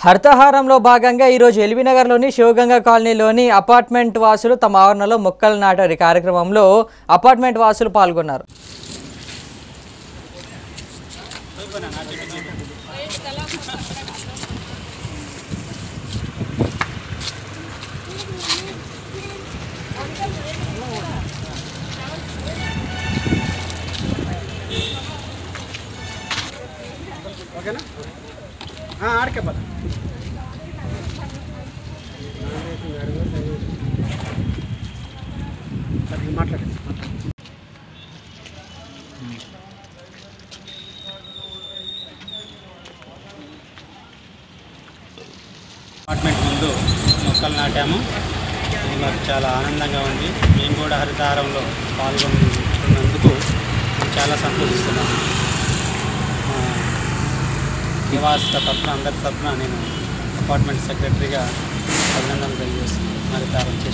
హర్తహారంలో భాగంగా ఈరోజు ఎల్బీనగర్లోని శివగంగా కాలనీలోని అపార్ట్మెంట్ వాసులు తమ ఆవరణలో మొక్కలు నాటారు ఈ కార్యక్రమంలో అపార్ట్మెంట్ వాసులు పాల్గొన్నారు ఓకేనా ఆడికే పద సరే మాట్లాడండి అపార్ట్మెంట్ ముందు మొక్కలు నాటాము ఇది మాకు చాలా ఆనందంగా ఉంది మేము కూడా హరితహారంలో పాల్గొన్నందుకు మేము చాలా సంతోషిస్తున్నాము మా నివాస తరఫున అందరి తరఫున నేను అపార్ట్మెంట్ సెక్రటరీగా అభినందనలు తెలియజేస్తున్నాను హరితహారం